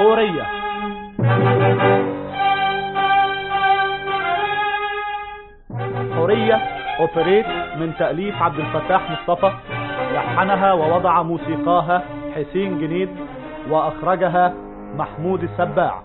حورية حورية اوبريت من تأليف عبد الفتاح مصطفى لحنها ووضع موسيقاها حسين جنيد واخرجها محمود السباع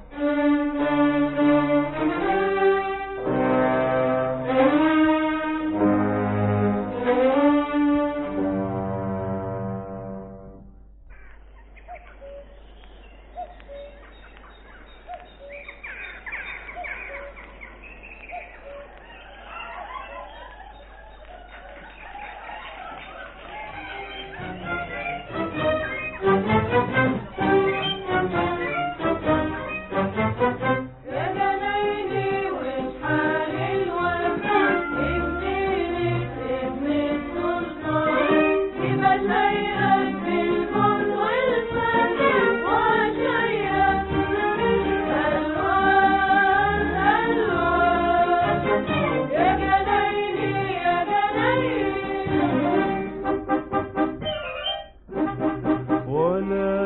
ولا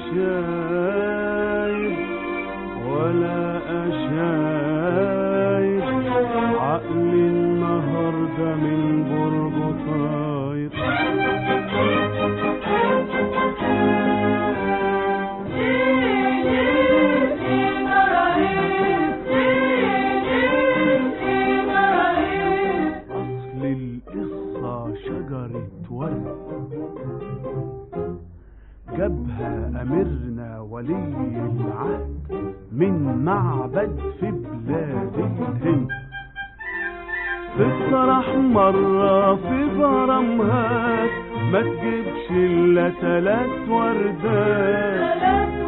بشايب ولا أشايب عقلي النهاردة من برج طاير أصل القصة شجرة ورد جابها أميرنا ولي العهد من معبد في بلاد الهند تطرح مرة في برمهات ما تجيبش إلا تلات وردات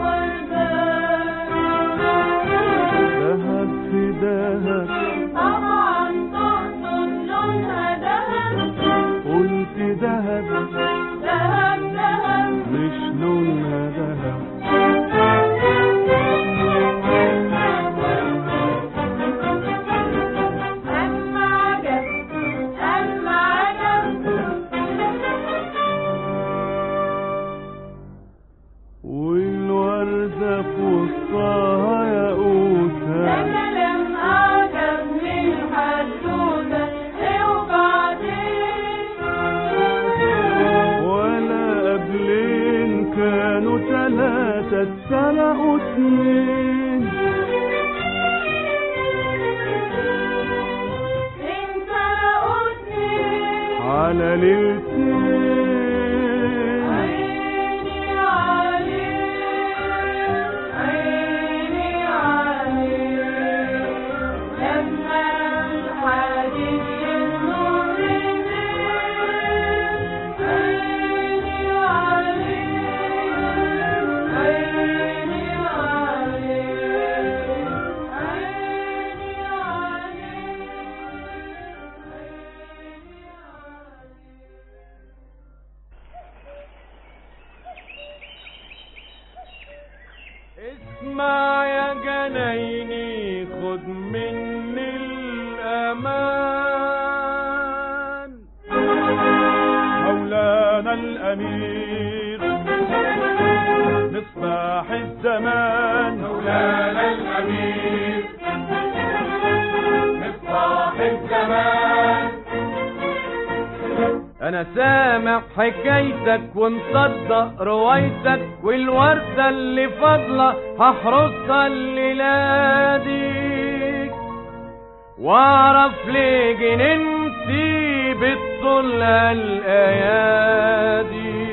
دهب في دهب قلت دهب مش لونها دهب والوردة في وسطها ياقوتة ولا قبلين كانوا تلاتة اتسرقوا اتنين على ليلتين اسمع يا جنايني خد مني الأمان مولانا الأمير مصباح الزمان مولانا الأمير مصباح الزمان انا سامع حكايتك ومصدق روايتك والوردة اللي فاضلة هحرسها الليلة دي واعرف ليه جننتي بتطل الايادي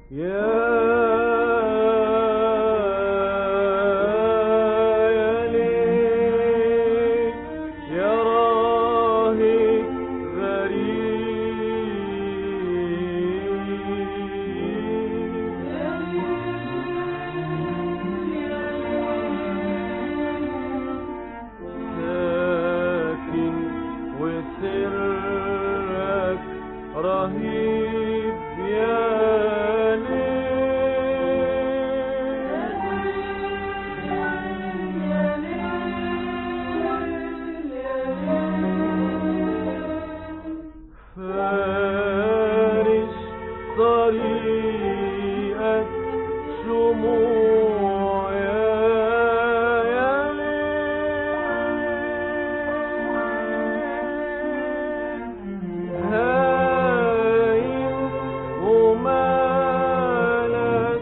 يا يا ليل يا راهي غريب ساكن وسرك رهيب يا فارش طريقك شموع يا يا ليل هايم ومالك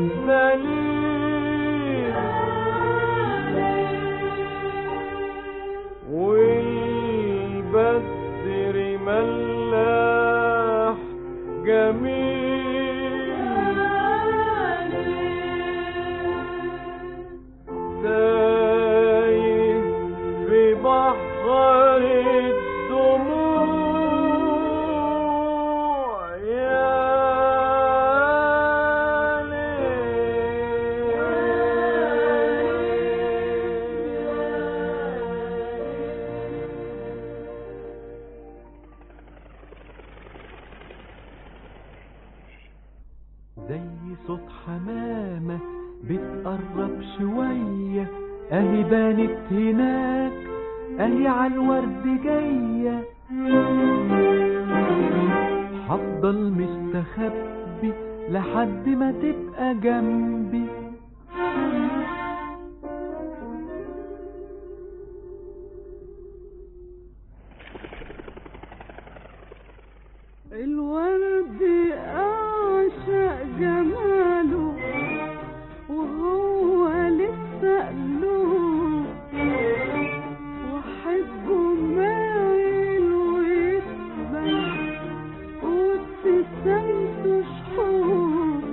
دليل والبدر ملاح جميل تايه في بحر الدموع يا ليل زي صوت حمامة بتقرب شوية اهي بانت هناك اهي عالورد جاية هفضل مستخبي لحد ما تبقى جنبي الورد أعشق جماله وهو لسه قلوب وأحبه مايل ويسبح وابتسامته شحوب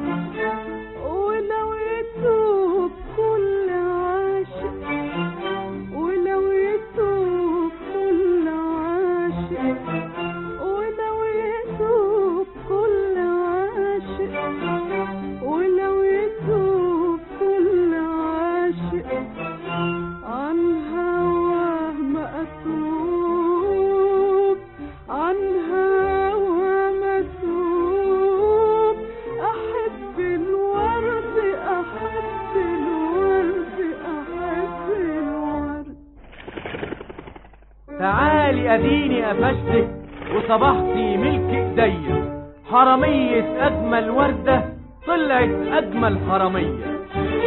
ولو يتوب كل عاشق ولو يتوب كل عاشق ولو يتوب كل عاشق ولو يتوب كل عاشق عن هواه ما أتوب عن هواه ما أتوب أحب الورد أحب الورد أحب الورد تعالي اديني قفشتك وصبحتي ملك ايديا حرامية اجمل وردة طلعت اجمل حرامية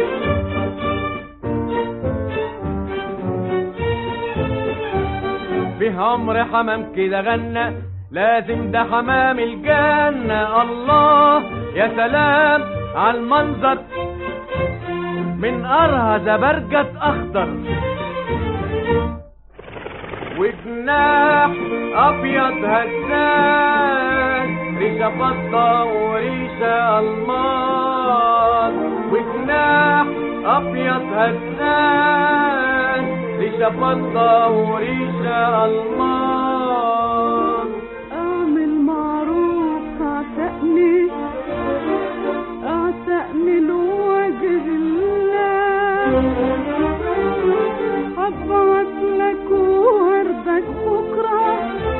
به عمر حمام كده غنى لازم ده حمام الجنة الله يا سلام على المنظر من قرها زبرجد اخضر وجناح ابيض هزاز ريشه فضه وريشه الماس وجناح ابيض هزاز ريشه فضه وريشه الماس اعمل معروف اعتقني اعتقني لوجه الله هبعت لك وردك بكره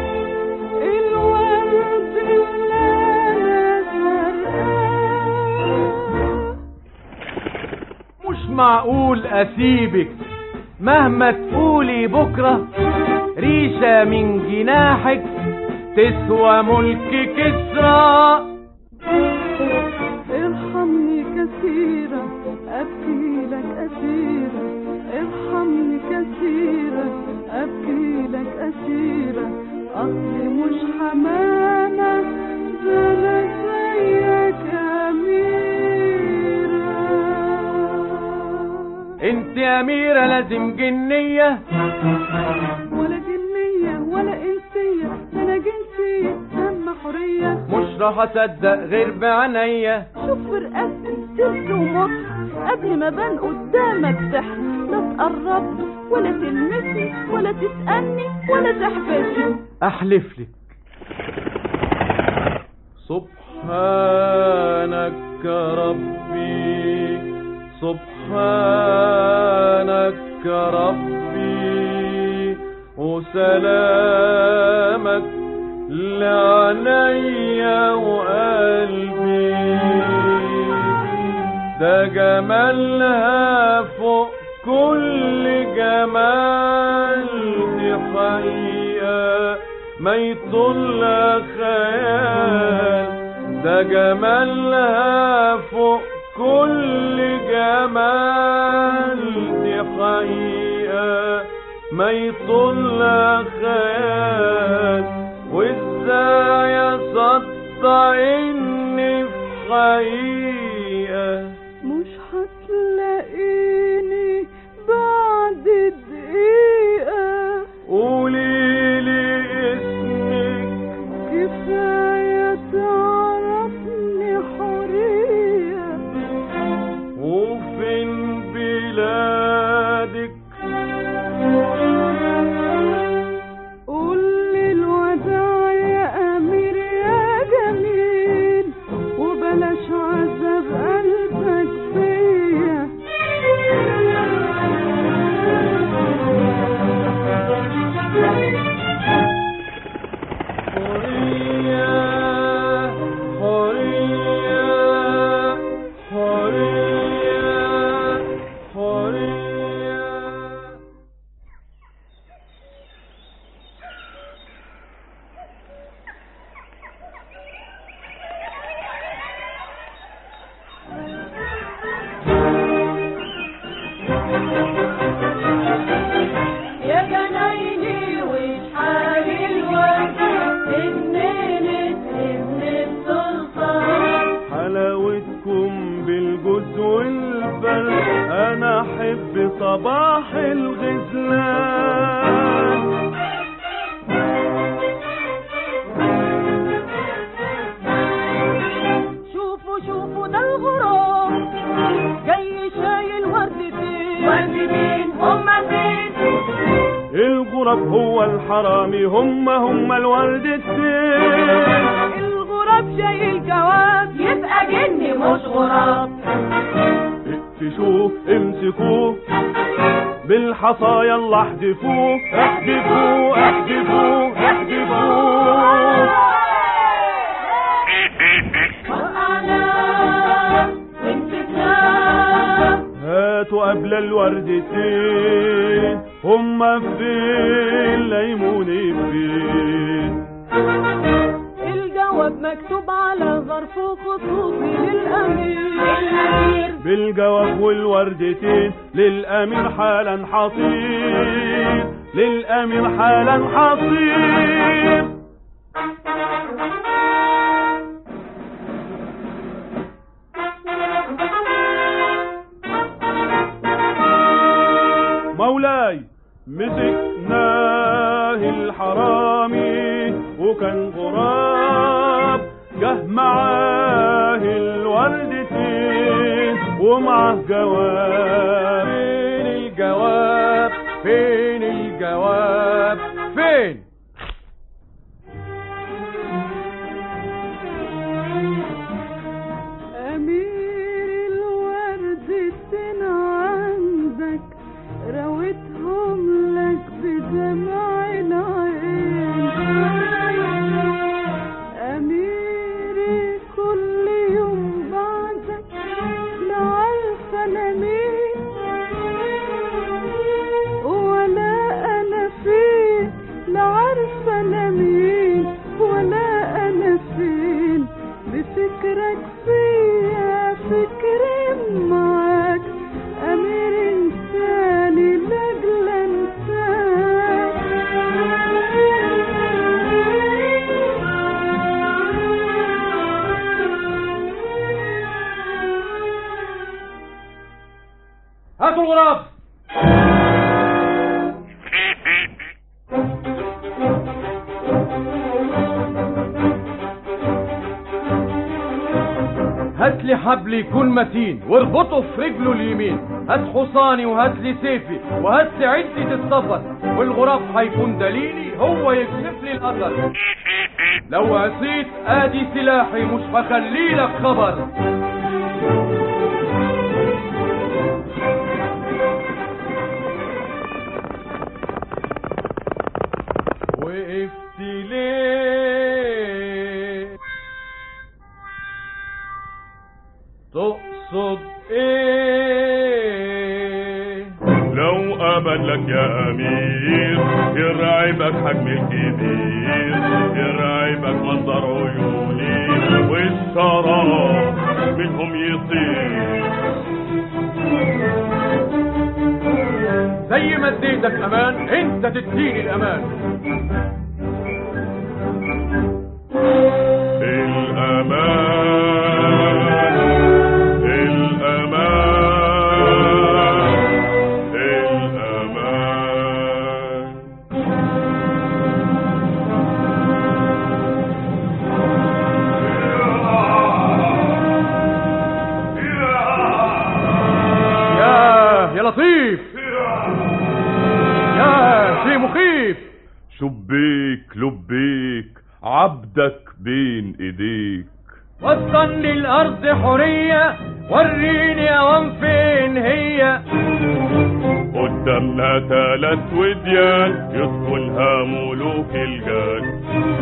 الورد اللي انا زرقاه مش معقول اسيبك مهما تقولي بكرة ريشة من جناحك تسوى ملك كسرى ارحمني كثيرا أبكي لك أسيرا ارحمني كثيرا أبكي لك أسيرا أصلي مش حمامة ده أنا زيك أميرة انت اميرة لازم جنية ولا جنية ولا إنسية ده أنا جنسية دم حرية مش راح اصدق غير بعينيا شوف رقبتي سلك ومصر قبل ما بان قدامك سحر لا تقرب ولا تلمسني ولا تسألني ولا تحبسني احلف لك سبحانك ربي سبحانك ربي وسلامك لعليا وقلبي ده جمالها فوق كل جمال دي حقيقة ما يطل خيال ده جمالها فوق كل جمال دي حقيقة ما يطل خيال وازاي اصدق اني في حقيقة مش هتلاقيني بعد دقيقة قولي لي اسمك كفاية تعرفني حرية وفين بلادك قولي الوداع يا أمير يا جميل وبلاش عذاب قلبك فيا حرية حرية حرية حرية يا جنايني وشحال الوقت اتنين ابن السلطان حلاوتكم بالجوز والبل انا احب صباح الغزلان شوفوا شوفوا ده الغراب جاي شايل وردتين وردتين هما فين الغراب هو الحرامي هم هم الوردتين الغراب شايل جواب يبقى جني مش غراب اقفشوه امسكوه بالحصى يلا احدفوه احدفوه احدفوه احدفوه وقعنا ومسكنا هاتوا قبل الوردتين هما فين ليموني فين الجواب مكتوب على ظرف خطوطي للأمير بالجواب والوردتين للأمير حالا حصير للأمير حالا حصير مولاي مسكناه الحرامي وكان غراب جه معاه الوردتين ومعاه جواب فين الجواب فين الجواب فين أمير الوردتين عندك رويتهم لك بدمع العين أميري كل يوم بعدك لعارفة أنا مين ولا أنا فين لعارفة أنا مين ولا أنا فين بفكرك فيا فكري معاك أمير إنساني لأجل أنساك هاتوا الغراب هات لي حبل يكون متين واربطه في رجله اليمين هات حصاني وهات لي سيفي وهات لي عدة السفر والغراب هيكون دليلي هو يكشف لي الأثر لو عصيت ادي سلاحي مش هخلي لك خبر وقفت ليه تقصد ايه لو أبد لك يا أمير يرعبك حجم الكبير يرعبك منظر عيوني والشراب منهم يطير زي ما اديتك امان انت تديني الامان الأمان الأمان الأمان يا يا لطيف يا شيء مخيف شبيك لبيك عبدك بين ايديك وصلني الارض حرية وريني اوام فين هي قدامنا تلات وديان يسكنها ملوك الجان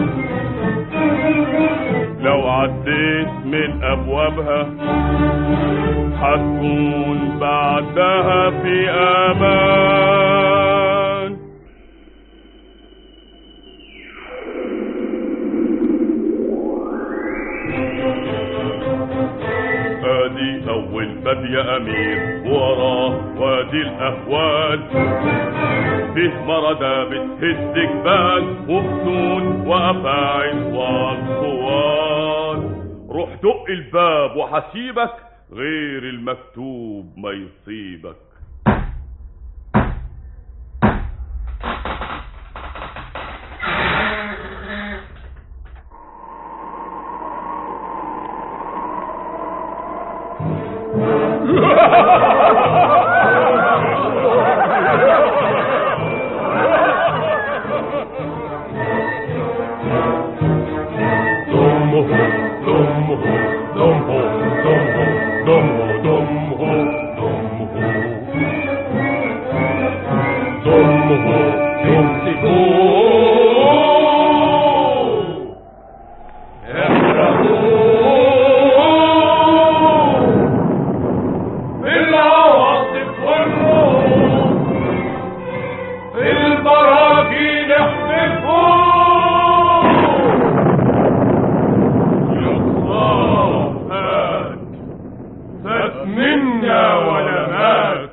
لو عديت من ابوابها هتكون بعدها في امان ادي اول باب يا امير وراه وادي الاهوال به مردة بتهز جبال وغصون وافاعي واطوال روح دق الباب وحسيبك غير المكتوب ما يصيبك دمه دمه دمه دمه دمه دمه دمه دمه امسكوه احرقوه بالعواصف والروح في البراكين احذفوه يقصى فات فات منا ولا مات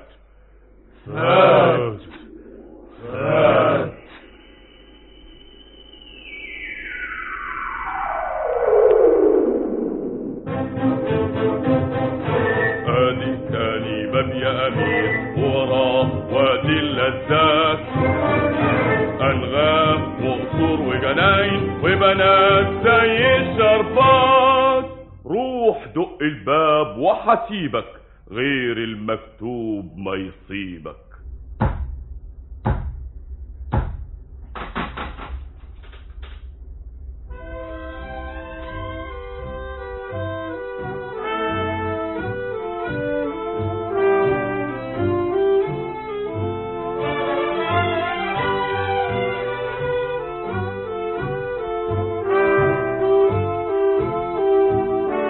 فات فات ادي تاني باب يا امير وراه وادي اللذات انغام وقصور وجناين وبنات زي الشربات روح دق الباب وحسيبك غير المكتوب ما يصيبك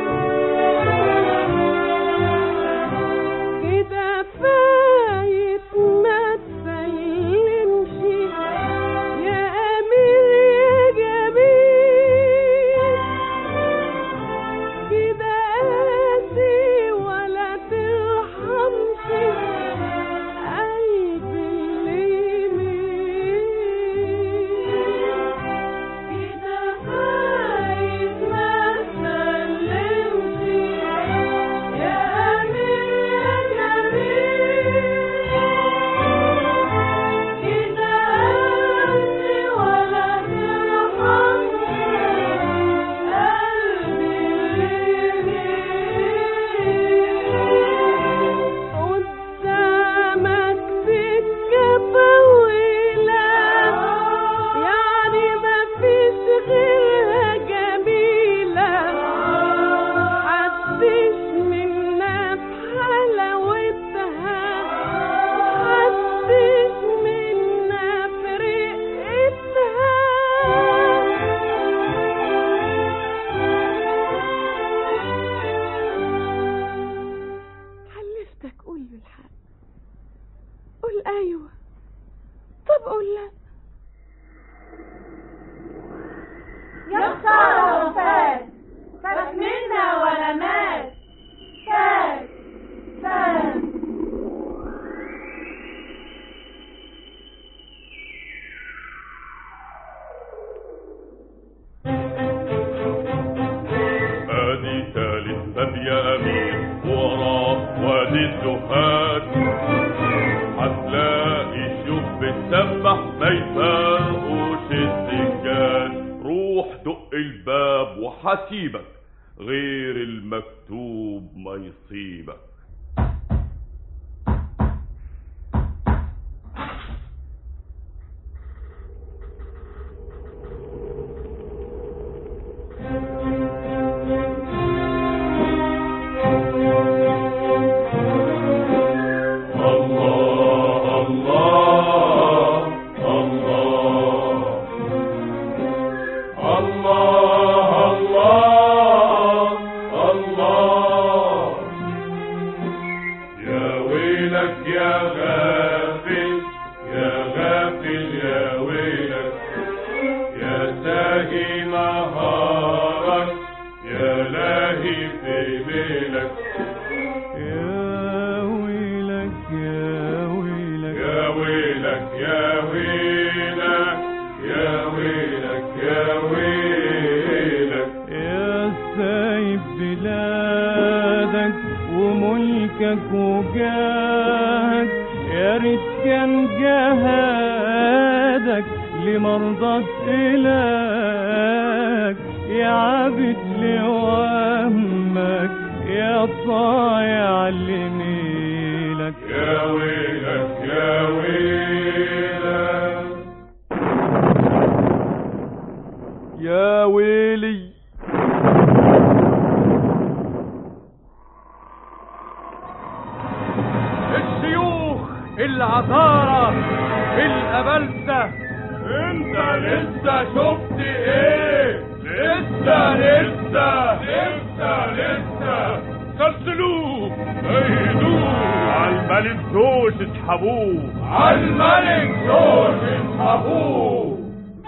كده فايت خسارة وفات فات منا ولا مات فات فات ادي تالت باب يا امير وراه وادي الزهاد هتلاقي الشوف بتسبح ما يفاقوش السجاد روح دق الباب وحسيبك غير المكتوب ما يصيبك الله الله الله الله الله الله يا ويلك يا غافل يا غافل يا ويلك يا ساهي نهارك يا لاهي في ليلك يا ويلك يا ويلك يا ويلك يا ويلك يا ويلك يا ويلك يا سايب بلادك وملكك وجاهك يا ريت كان جهادك لمرضى إلهك يا عابد لوهمك يا طايع لميلك يا ويلك يا ويلك يا ويلي الشيوخ العطارة الأبلسة انت لسه شفت ايه لسه لسه لسه لسه سلسلوه ايدوه على الملك زوج اسحبوه على الملك زوج اسحبوه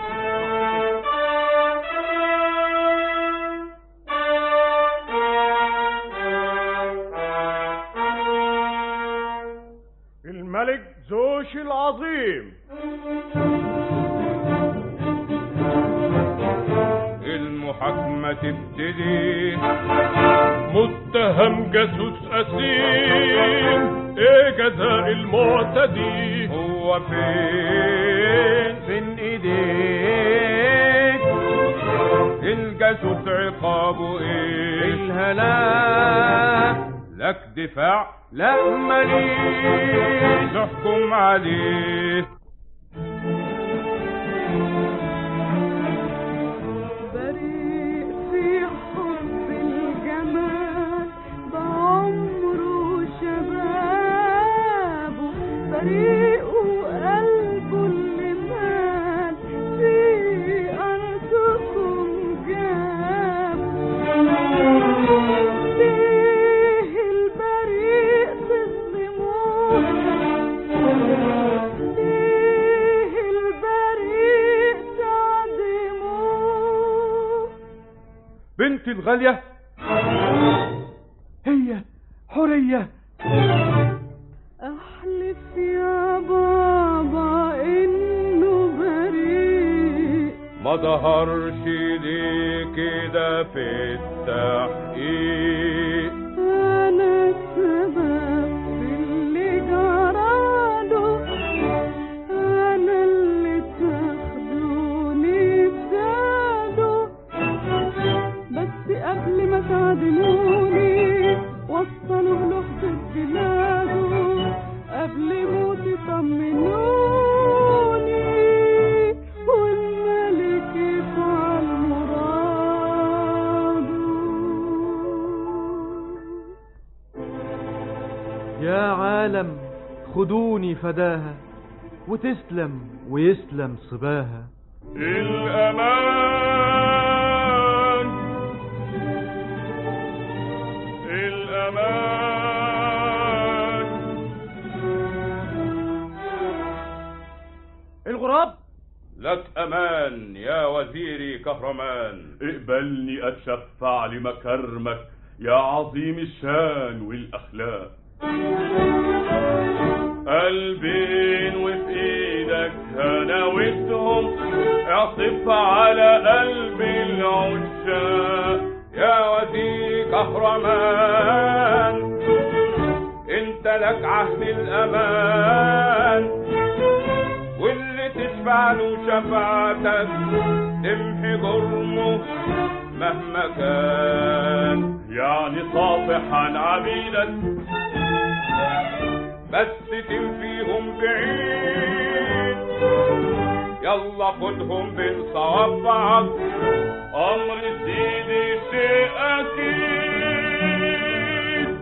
الملك زوش العظيم المحاكمة تبتدي متهم جاسوس أسيم ايه جزاء المعتدي هو فين بين ايديك الجاسوس عقابه ايه الهلاك لك دفاع لا ماليش تحكم عليه بريء في حب الجمال بعمره شبابه بريء وقلبه اللي مال في أرضكم جابه ليه البريء تظلموه ليه البريء تعدموه بنت الغالية هي حورية احلف يا بابا انه بريء ما ظهرش ليه كده في التحقيق انا السبب في اللي جراله انا اللي تاخدوني بزاده بس قبل ما تعدموني وصلوا لوحدة بلاده قبل موتي طمنوني والملك يفعل مراده يا عالم خدوني فداها وتسلم ويسلم صباها الأمان الأمان الغراب لك أمان يا وزيري كهرمان اقبلني اتشفع لمكارمك يا عظيم الشان والاخلاق قلبين وفي ايدك هناوتهم اعطف على قلب العشاق يا وزير كهرمان انت لك عهد الامان واللي تشفع له شفاعتك تمحي جرمه مهما كان يعني صافحا عبيدك بس تنفيهم بعيد يلا خدهم بين صوابعك امر سيدي شيء اكيد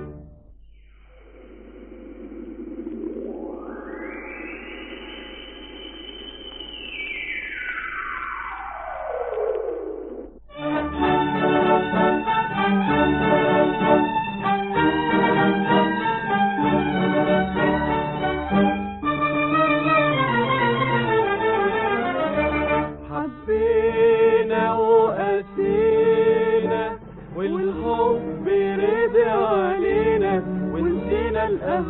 حبينا وقسينا والحب رد علينا ونسينا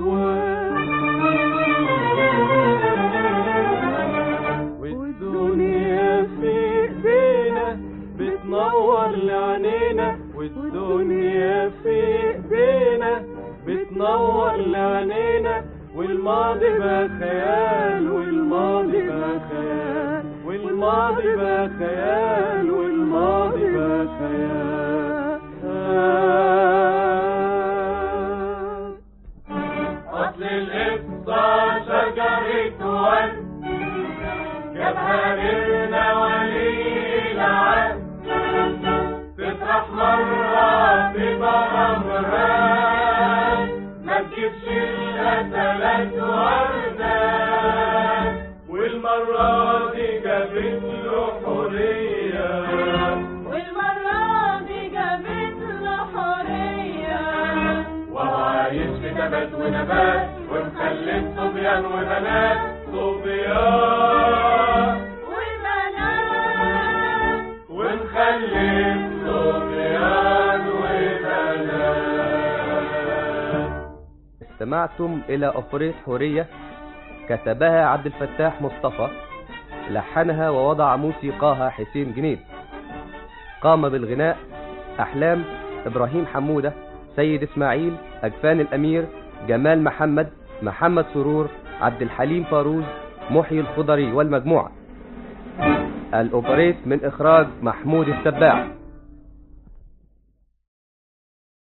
الأهوال والدنيا في ايدينا بتنور لعنينا والدنيا في ايدينا بتنور لعنينا والماضي بقى خيال والماضي بقى خيال والماضي بقى خيال والماضي بقى خيال أصل القصة شجرة ورد جابها لنا ولي العهد تطرح مرة تبقى أمران ما تجيبش القتلات وردان والمرة دي جابت له حرية والمرة دي جابت له حرية وهو عايش في تبات ونبات ومخلف صبيان وبنات صبيان وبنات ونخلف صبيان وبنات استمعتم إلى أوبريت حورية كتبها عبد الفتاح مصطفى لحنها ووضع موسيقاها حسين جنيد قام بالغناء أحلام إبراهيم حمودة سيد إسماعيل أجفان الأمير جمال محمد محمد سرور عبد الحليم فاروز محيي الخضري والمجموعة الأوبريت من إخراج محمود السباع